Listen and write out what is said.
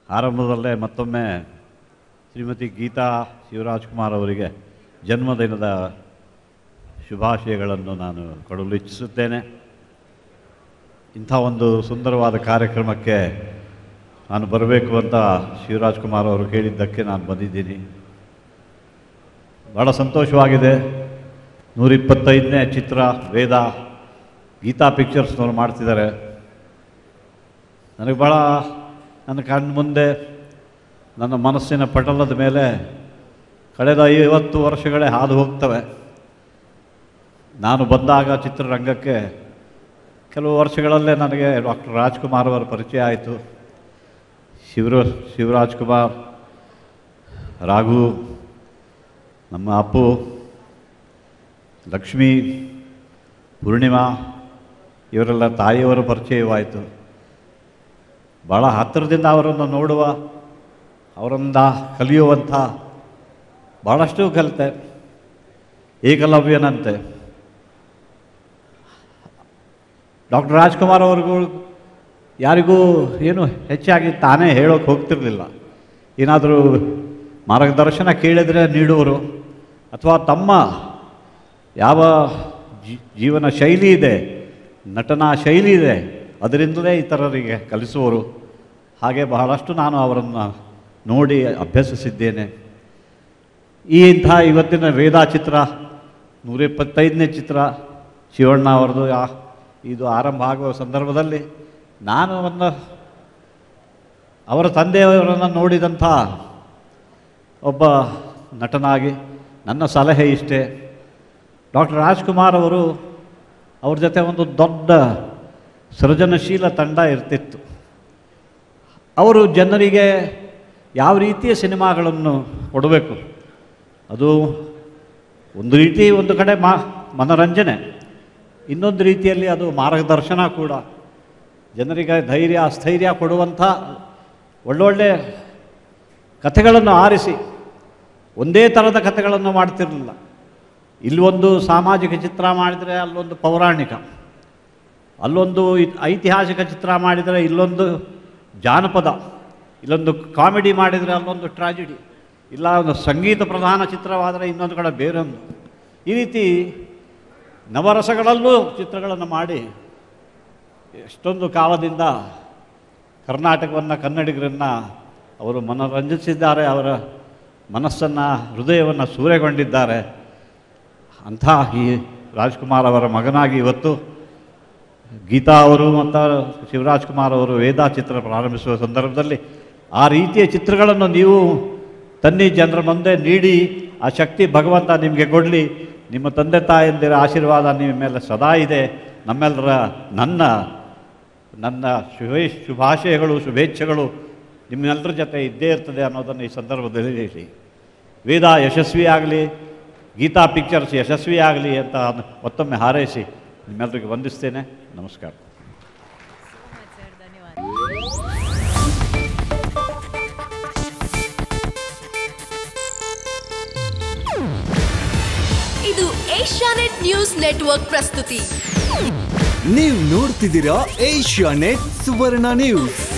ಆರಂಭದಲ್ಲೇ ಮತ್ತೊಮ್ಮೆ ಶ್ರೀಮತಿ ಗೀತಾ ಶಿವರಾಜ್ ಕುಮಾರ್ ಅವರಿಗೆ ಜನ್ಮದಿನದ ಶುಭಾಶಯಗಳನ್ನು ನಾನು ಕೊಡಲು ಇಚ್ಛಿಸುತ್ತೇನೆ ಇಂಥ ಒಂದು ಸುಂದರವಾದ ಕಾರ್ಯಕ್ರಮಕ್ಕೆ ನಾನು ಬರಬೇಕು ಅಂತ ಶಿವರಾಜ್ ಕುಮಾರ್ ಅವರು ಕೇಳಿದ್ದಕ್ಕೆ ನಾನು ಬಂದಿದ್ದೀನಿ ಭಾಳ ಸಂತೋಷವಾಗಿದೆ ನೂರಿಪ್ಪತ್ತೈದನೇ ಚಿತ್ರ ವೇದ ಗೀತಾ ಪಿಕ್ಚರ್ಸ್ನವ್ರು ಮಾಡ್ತಿದ್ದಾರೆ ನನಗೆ ಭಾಳ ನನ್ನ ಕಣ್ಣು ಮುಂದೆ ನನ್ನ ಮನಸ್ಸಿನ ಪಟಲದ ಮೇಲೆ ಕಳೆದ ಐವತ್ತು ವರ್ಷಗಳೇ ಹಾದು ಹೋಗ್ತವೆ ನಾನು ಬಂದಾಗ ಚಿತ್ರರಂಗಕ್ಕೆ ಕೆಲವು ವರ್ಷಗಳಲ್ಲೇ ನನಗೆ ಡಾಕ್ಟರ್ ರಾಜ್ಕುಮಾರ್ ಅವರ ಪರಿಚಯ ಆಯಿತು ಶಿವರ ಶಿವರಾಜ್ ಕುಮಾರ್ ರಾಘು ನಮ್ಮ ಅಪ್ಪು ಲಕ್ಷ್ಮಿ ಪೂರ್ಣಿಮಾ ಇವರೆಲ್ಲ ತಾಯಿಯವರ ಪರಿಚಯವಾಯಿತು ಭಾಳ ಹತ್ತಿರದಿಂದ ಅವರನ್ನು ನೋಡುವ ಅವರಿಂದ ಕಲಿಯುವಂಥ ಭಾಳಷ್ಟು ಕಲಿತೆ ಏಕಲವ್ಯನಂತೆ ಡಾಕ್ಟರ್ ರಾಜ್ಕುಮಾರ್ ಅವ್ರಿಗೂ ಯಾರಿಗೂ ಏನು ಹೆಚ್ಚಾಗಿ ತಾನೇ ಹೇಳೋಕೆ ಹೋಗ್ತಿರಲಿಲ್ಲ ಏನಾದರೂ ಮಾರ್ಗದರ್ಶನ ಕೇಳಿದರೆ ನೀಡುವರು ಅಥವಾ ತಮ್ಮ ಯಾವ ಜೀ- ಜೀವನ ಶೈಲಿ ಇದೆ ನಟನಾ ಶೈಲಿ ಇದೆ ಅದರಿಂದಲೇ ಇತರರಿಗೆ ಕಲಿಸುವರು ಹಾಗೆ ಬಹಳಷ್ಟು ನಾನು ಅವರನ್ನು ನೋಡಿ ಅಭ್ಯಸಿಸಿದ್ದೇನೆ ಈ ಇಂಥ ಇವತ್ತಿನ ವೇದಾ ಚಿತ್ರ ನೂರಿಪ್ಪತ್ತೈದನೇ ಚಿತ್ರ ಶಿವಣ್ಣ ಅವರದು ಆ- ಇದು ಆರಂಭ ಆಗುವ ಸಂದರ್ಭದಲ್ಲಿ ನಾನು ಒಂದು ಅವರ ತಂದೆಯವರನ್ನು ನೋಡಿದಂಥ ಒಬ್ಬ ನಟನಾಗಿ ನನ್ನ ಸಲಹೆ ಇಷ್ಟೇ ಡಾಕ್ಟರ್ ರಾಜ್ಕುಮಾರ್ ಅವರು ಅವ್ರ ಜೊತೆ ಒಂದು ದೊಡ್ಡ ಸೃಜನಶೀಲ ತಂಡ ಇರ್ತಿತ್ತು ಅವರು ಜನರಿಗೆ ಯಾವ ರೀತಿಯ ಸಿನಿಮಾಗಳನ್ನು ಕೊಡಬೇಕು ಅದು ಒಂದು ರೀತಿ ಒಂದು ಕಡೆ ಮಾ ಮನರಂಜನೆ ಇನ್ನೊಂದು ರೀತಿಯಲ್ಲಿ ಅದು ಮಾರ್ಗದರ್ಶನ ಕೂಡ ಜನರಿಗೆ ಧೈರ್ಯ ಸ್ಥೈರ್ಯ ಕೊಡುವಂಥ ಒಳ್ಳೊಳ್ಳೆ ಕಥೆಗಳನ್ನು ಆರಿಸಿ ಒಂದೇ ಥರದ ಕಥೆಗಳನ್ನು ಮಾಡ್ತಿರಲಿಲ್ಲ ಇಲ್ಲೊಂದು ಸಾಮಾಜಿಕ ಚಿತ್ರ ಮಾಡಿದರೆ ಅಲ್ಲೊಂದು ಪೌರಾಣಿಕ ಅಲ್ಲೊಂದು ಇ- ಐತಿಹಾಸಿಕ ಚಿತ್ರ ಮಾಡಿದರೆ ಇಲ್ಲೊಂದು ಜಾನಪದ ಇಲ್ಲೊಂದು ಕಾಮಿಡಿ ಮಾಡಿದರೆ ಅಲ್ಲೊಂದು ಟ್ರಾಜಿಡಿ ಇಲ್ಲ ಒಂದು ಸಂಗೀತ ಪ್ರಧಾನ ಚಿತ್ರವಾದರೆ ಇನ್ನೊಂದು ಕಡೆ ಬೇರೊಂದು ಈ ರೀತಿ ನವರಸಗಳಲ್ಲೂ ಚಿತ್ರಗಳನ್ನು ಮಾಡಿ ಎಷ್ಟೊಂದು ಕಾಲದಿಂದ ಕರ್ನಾಟಕವನ್ನು ಕನ್ನಡಿಗರನ್ನು ಅವರು ಮನರಂಜಿಸಿದ್ದಾರೆ ಅವರ ಮನಸ್ಸನ್ನು ಹೃದಯವನ್ನು ಸೂರೆಗೊಂಡಿದ್ದಾರೆ ಅಂಥ ಈ ರಾಜ್ಕುಮಾರ್ ಅವರ ಮಗನಾಗಿ ಇವತ್ತು ಗೀತಾ ಅವರು ಮತ್ತು ಶಿವರಾಜ್ ಕುಮಾರ್ ಅವರು ವೇದಾ ಚಿತ್ರ ಪ್ರಾರಂಭಿಸುವ ಸಂದರ್ಭದಲ್ಲಿ ಆ ರೀತಿಯ ಚಿತ್ರಗಳನ್ನು ನೀವು ತನ್ನಿ ಜನರ ಮುಂದೆ ನೀಡಿ ಆ ಶಕ್ತಿ ಭಗವಂತ ನಿಮಗೆ ಕೊಡಲಿ ನಿಮ್ಮ ತಂದೆ ತಾಯಂದಿರ ಆಶೀರ್ವಾದ ನಿಮ್ಮ ಮೇಲೆ ಸದಾ ಇದೆ ನಮ್ಮೆಲ್ಲರ ನನ್ನ ನನ್ನ ಶುಭೇ ಶುಭಾಶಯಗಳು ಶುಭೇಚ್ಛೆಗಳು ನಿಮ್ಮೆಲ್ಲರ ಜೊತೆ ಇದ್ದೇ ಇರ್ತದೆ ಅನ್ನೋದನ್ನು ಈ ಸಂದರ್ಭದಲ್ಲಿ ಹೇಳಿ ವೇದ ಯಶಸ್ವಿಯಾಗಲಿ ಗೀತಾ ಪಿಕ್ಚರ್ಸ್ ಯಶಸ್ವಿಯಾಗಲಿ ಅಂತ ಮತ್ತೊಮ್ಮೆ ಹಾರೈಸಿ ನಿಮ್ಮೆಲ್ಲರಿಗೆ ವಂದಿಸ್ತೇನೆ ನಮಸ್ಕಾರ ಇದು ಏಷ್ಯಾನೆಟ್ ನ್ಯೂಸ್ ನೆಟ್ವರ್ಕ್ ಪ್ರಸ್ತುತಿ ನೀವು ನೋಡ್ತಿದ್ದೀರಾ ಏಷ್ಯಾ ನೆಟ್ ಸುವರ್ಣ ನ್ಯೂಸ್